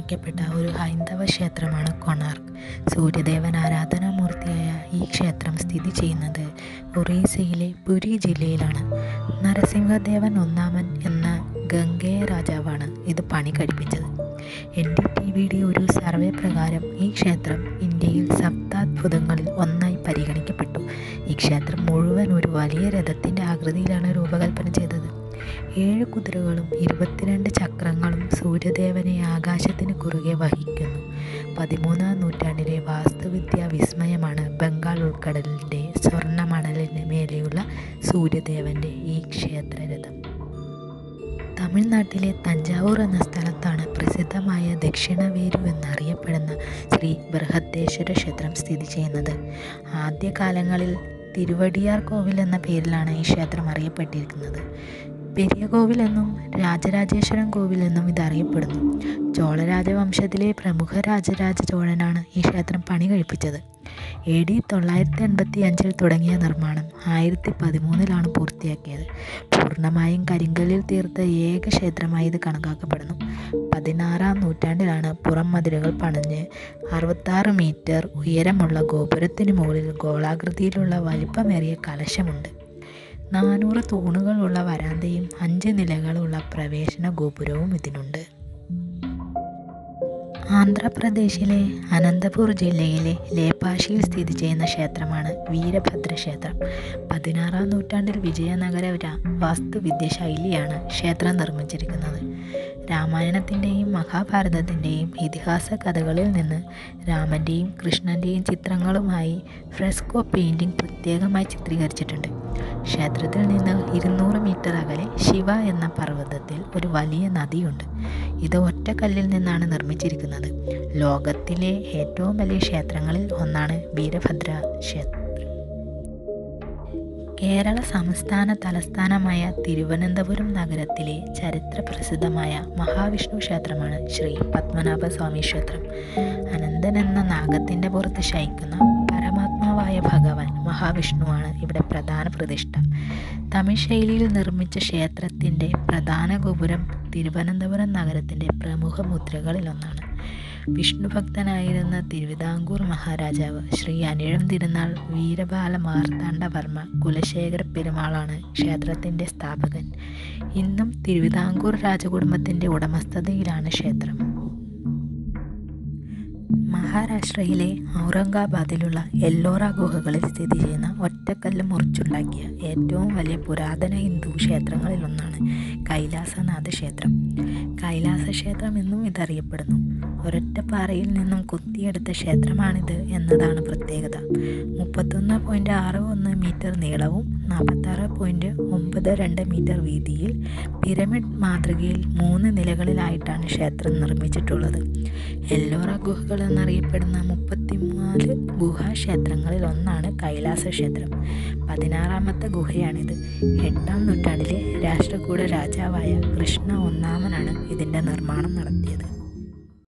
സ്ഥാപിക്കപ്പെട്ട ഒരു ഹൈന്ദവ ക്ഷേത്രമാണ് കൊണാർക്ക് സൂര്യദേവൻ ആരാധനാമൂർത്തിയായ ഈ ക്ഷേത്രം സ്ഥിതി ചെയ്യുന്നത് ഒറീസയിലെ പുരി ജില്ലയിലാണ് നരസിംഹദേവൻ ഒന്നാമൻ എന്ന ഗംഗേയ രാജാവാണ് ഇത് പണി കഴിപ്പിച്ചത് എൻ ഡി ടി വിയുടെ ഒരു സർവേ പ്രകാരം ഈ ക്ഷേത്രം ഇന്ത്യയിൽ സപ്താത്ഭുതങ്ങളിൽ ഒന്നായി പരിഗണിക്കപ്പെട്ടു ഈ ക്ഷേത്രം മുഴുവൻ ഒരു വലിയ രഥത്തിൻ്റെ ആകൃതിയിലാണ് രൂപകൽപ്പന ചെയ്തത് ഏഴ് കുതിരകളും ഇരുപത്തിരണ്ട് ചക്രങ്ങളും സൂര്യദേവനെ ആകാശത്തിന് കുറുകെ വഹിക്കുന്നു പതിമൂന്നാം നൂറ്റാണ്ടിലെ വാസ്തുവിദ്യാ വിസ്മയമാണ് ബംഗാൾ ഉൾക്കടലിൻ്റെ സ്വർണ്ണ മണലിന് മേലെയുള്ള സൂര്യദേവൻ്റെ ഈ ക്ഷേത്രരഥം തമിഴ്നാട്ടിലെ തഞ്ചാവൂർ എന്ന സ്ഥലത്താണ് പ്രസിദ്ധമായ ദക്ഷിണവേരു എന്നറിയപ്പെടുന്ന ശ്രീ ബൃഹദേശ്വര ക്ഷേത്രം സ്ഥിതി ചെയ്യുന്നത് ആദ്യകാലങ്ങളിൽ തിരുവടിയാർ കോവിൽ എന്ന പേരിലാണ് ഈ ക്ഷേത്രം അറിയപ്പെട്ടിരിക്കുന്നത് പെരിയ കോവിൽ എന്നും രാജരാജേശ്വരം കോവിൽ എന്നും ഇത് അറിയപ്പെടുന്നു ചോള രാജവംശത്തിലെ പ്രമുഖ രാജരാജ ചോഴനാണ് ഈ ക്ഷേത്രം പണി കഴിപ്പിച്ചത് എ ഡി തൊള്ളായിരത്തി എൺപത്തി അഞ്ചിൽ തുടങ്ങിയ നിർമ്മാണം ആയിരത്തി പതിമൂന്നിലാണ് പൂർത്തിയാക്കിയത് പൂർണ്ണമായും കരിങ്കല്ലിൽ തീർത്ത ഏക ക്ഷേത്രമായി ഇത് കണക്കാക്കപ്പെടുന്നു പതിനാറാം നൂറ്റാണ്ടിലാണ് പുറം മതിലുകൾ പണിഞ്ഞ് അറുപത്താറ് മീറ്റർ ഉയരമുള്ള ഗോപുരത്തിന് മുകളിൽ ഗോളാകൃതിയിലുള്ള വലിപ്പമേറിയ കലശമുണ്ട് നാനൂറ് തൂണുകളുള്ള വരാന്തയും അഞ്ച് നിലകളുള്ള പ്രവേശന ഗോപുരവും ഇതിനുണ്ട് ആന്ധ്രാപ്രദേശിലെ അനന്തപൂർ ജില്ലയിലെ ലേപ്പാഷിയിൽ സ്ഥിതി ചെയ്യുന്ന ക്ഷേത്രമാണ് വീരഭദ്ര ക്ഷേത്രം പതിനാറാം നൂറ്റാണ്ടിൽ വിജയനഗര വാസ്തുവിദ്യ ശൈലിയാണ് ക്ഷേത്രം നിർമ്മിച്ചിരിക്കുന്നത് രാമായണത്തിൻ്റെയും മഹാഭാരതത്തിൻ്റെയും ഇതിഹാസ കഥകളിൽ നിന്ന് രാമൻ്റെയും കൃഷ്ണൻ്റെയും ചിത്രങ്ങളുമായി ഫ്രെസ്കോ പെയിൻറ്റിംഗ് പ്രത്യേകമായി ചിത്രീകരിച്ചിട്ടുണ്ട് ക്ഷേത്രത്തിൽ നിന്ന് ഇരുന്നൂറ് മീറ്റർ അകലെ ശിവ എന്ന പർവ്വതത്തിൽ ഒരു വലിയ നദിയുണ്ട് ഇത് ഒറ്റക്കല്ലിൽ നിന്നാണ് നിർമ്മിച്ചിരിക്കുന്നത് ലോകത്തിലെ ഏറ്റവും വലിയ ക്ഷേത്രങ്ങളിൽ ഒന്നാണ് വീരഭദ്ര ക്ഷേത്രം കേരള സംസ്ഥാന തലസ്ഥാനമായ തിരുവനന്തപുരം നഗരത്തിലെ ചരിത്ര പ്രസിദ്ധമായ മഹാവിഷ്ണു ക്ഷേത്രമാണ് ശ്രീ പത്മനാഭസ്വാമി ക്ഷേത്രം അനന്തൻ എന്ന നാഗത്തിൻ്റെ പുറത്ത് ശയിക്കുന്ന പരമാത്മാവായ ഭഗവാൻ മഹാവിഷ്ണുവാണ് ഇവിടെ പ്രധാന പ്രതിഷ്ഠ തമിഴ് ശൈലിയിൽ നിർമ്മിച്ച ക്ഷേത്രത്തിൻ്റെ പ്രധാന ഗോപുരം തിരുവനന്തപുരം നഗരത്തിൻ്റെ പ്രമുഖ മുദ്രകളിലൊന്നാണ് വിഷ്ണു ഭക്തനായിരുന്ന തിരുവിതാംകൂർ മഹാരാജാവ് ശ്രീ അനിഴം തിരുനാൾ വീരബാല മാർത്താണ്ഡവർമ്മ കുലശേഖര പെരുമാളാണ് ക്ഷേത്രത്തിൻ്റെ സ്ഥാപകൻ ഇന്നും തിരുവിതാംകൂർ രാജകുടുംബത്തിൻ്റെ ഉടമസ്ഥതയിലാണ് ക്ഷേത്രം മഹാരാഷ്ട്രയിലെ ഔറംഗാബാദിലുള്ള എല്ലോറ ഗുഹകളിൽ സ്ഥിതി ചെയ്യുന്ന ഒറ്റക്കല്ല് മുറിച്ചുണ്ടാക്കിയ ഏറ്റവും വലിയ പുരാതന ഹിന്ദു ക്ഷേത്രങ്ങളിലൊന്നാണ് കൈലാസനാഥ ക്ഷേത്രം കൈലാസ ക്ഷേത്രം എന്നും ഇതറിയപ്പെടുന്നു ഒരൊറ്റപ്പാറയിൽ നിന്നും കുത്തിയെടുത്ത ക്ഷേത്രമാണിത് എന്നതാണ് പ്രത്യേകത മുപ്പത്തൊന്ന് പോയിൻറ്റ് ആറ് ഒന്ന് മീറ്റർ നീളവും നാൽപ്പത്താറ് പോയിൻറ്റ് ഒമ്പത് രണ്ട് മീറ്റർ വീതിയിൽ പിരമിഡ് മാതൃകയിൽ മൂന്ന് നിലകളിലായിട്ടാണ് ക്ഷേത്രം നിർമ്മിച്ചിട്ടുള്ളത് എല്ലോറ ഗുഹകൾ എന്നറിയപ്പെടുന്ന മുപ്പത്തിനാല് ഗുഹാക്ഷേത്രങ്ങളിൽ ഒന്നാണ് കൈലാസ ക്ഷേത്രം പതിനാറാമത്തെ ഗുഹയാണിത് എട്ടാം നൂറ്റാണ്ടിലെ രാഷ്ട്രകൂട രാജാവായ കൃഷ്ണ ഒന്നാമനാണ് ഇതിൻ്റെ നിർമ്മാണം നടത്തിയത്